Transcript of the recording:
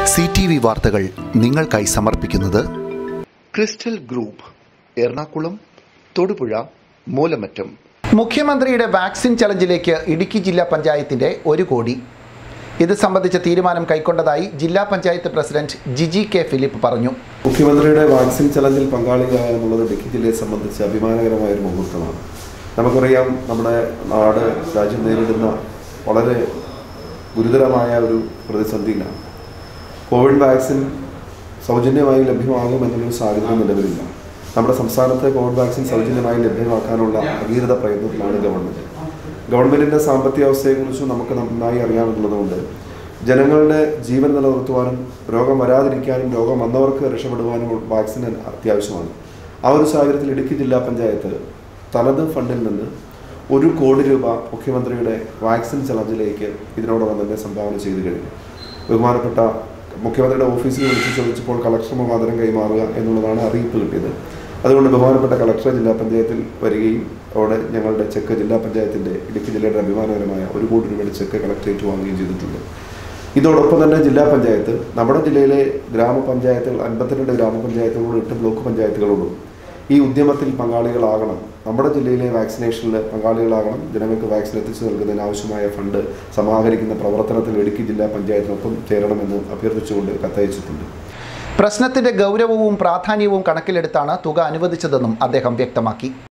C T V വാർത്തകൾ നിങ്ങൾക്കായി സമർപ്പിക്കുന്നത് ക്രിസ്റ്റൽ ഗ്രൂപ്പ് എറണാകുളം തൊടുപുഴ മൂലമറ്റം മുഖ്യമന്ത്രിയുടെ വാക്സിൻ ചലഞ്ചിലേക്ക് ഇടുക്കി ജില്ലാ പഞ്ചായത്തിന്റെ ഒരു കോടി ഇത് സംബന്ധിച്ച തീരുമാനം കൈക്കൊണ്ടതായി ജില്ലാ panchayat president Giji K Philip പറഞ്ഞു മുഖ്യമന്ത്രിയുടെ വാക്സിൻ ചലഞ്ചിൽ പങ്കാളിയായ എന്നുള്ളത് ഇടുക്കി ജില്ലയെ സംബന്ധിച്ച് അഭിമാനകരമായ ഒരു മുഹൂർത്തമാണ് നമുക്കറിയാം നമ്മുടെ നാട് രാജ്യം നേരിടുന്ന വളരെ ഗുരുതരമായ ഒരു പ്രതിസന്ധിയിലാണ് കോവിഡ് വാക്സിൻ സൗജന്യമായി ലഭ്യമാകും എന്നുള്ളൊരു സാഹചര്യം നിലവിലില്ല നമ്മുടെ സംസ്ഥാനത്ത് കോവിഡ് വാക്സിൻ സൗജന്യമായി ലഭ്യമാക്കാനുള്ള ഭഗീരഥ പ്രയത്നത്തിലാണ് ഗവൺമെൻറ് ഗവൺമെൻറ്റിൻ്റെ സാമ്പത്തിക അവസ്ഥയെക്കുറിച്ച് നമുക്ക് നന്നായി അറിയാമെന്നുള്ളതുകൊണ്ട് ജനങ്ങളുടെ ജീവൻ നിലനിർത്തുവാനും രോഗം വരാതിരിക്കാനും രോഗം വന്നവർക്ക് രക്ഷപ്പെടുവാനും വാക്സിൻ അത്യാവശ്യമാണ് ആ ഒരു സാഹചര്യത്തിൽ ഇടുക്കി ജില്ലാ പഞ്ചായത്ത് തനത് ഫണ്ടിൽ നിന്ന് ഒരു കോടി രൂപ മുഖ്യമന്ത്രിയുടെ വാക്സിൻ ചലഞ്ചിലേക്ക് ഇതിനോടകം തന്നെ സംഭാവന ചെയ്തു കഴിഞ്ഞു ബഹുമാനപ്പെട്ട മുഖ്യമന്ത്രിയുടെ ഓഫീസിൽ വിളിച്ച് ചോദിച്ചപ്പോൾ കളക്ടർ മുഖാന്തരം കൈമാറുക എന്നുള്ളതാണ് അറിയിപ്പ് കിട്ടിയത് അതുകൊണ്ട് ബഹുമാനപ്പെട്ട കളക്ടർ ജില്ലാ പഞ്ചായത്തിൽ വരികയും അവിടെ ഞങ്ങളുടെ ചെക്ക് ജില്ലാ പഞ്ചായത്തിൻ്റെ ഇടുക്കി ജില്ലയുടെ അഭിമാനകരമായ ഒരു കോടി രൂപയുടെ ചെക്ക് കളക്ടറേറ്റ് വാങ്ങുകയും ചെയ്തിട്ടുണ്ട് ഇതോടൊപ്പം തന്നെ ജില്ലാ പഞ്ചായത്ത് നമ്മുടെ ജില്ലയിലെ ഗ്രാമപഞ്ചായത്തുകൾ അൻപത്തിരണ്ട് ഗ്രാമപഞ്ചായത്തുകളോടും എട്ട് ബ്ലോക്ക് പഞ്ചായത്തുകളോടും ഈ ഉദ്യമത്തിൽ പങ്കാളികളാകണം നമ്മുടെ ജില്ലയിലെ വാക്സിനേഷനിൽ പങ്കാളികളാകണം ജനങ്ങൾക്ക് വാക്സിൻ എത്തിച്ചു നൽകുന്നതിന് ആവശ്യമായ ഫണ്ട് സമാഹരിക്കുന്ന പ്രവർത്തനത്തിൽ ഇടുക്കി ജില്ലാ പഞ്ചായത്തിനൊപ്പം ചേരണമെന്ന് അഭ്യർത്ഥിച്ചുകൊണ്ട് കത്തയച്ചിട്ടുണ്ട് പ്രശ്നത്തിന്റെ ഗൗരവവും പ്രാധാന്യവും കണക്കിലെടുത്താണ് തുക അനുവദിച്ചതെന്നും അദ്ദേഹം വ്യക്തമാക്കി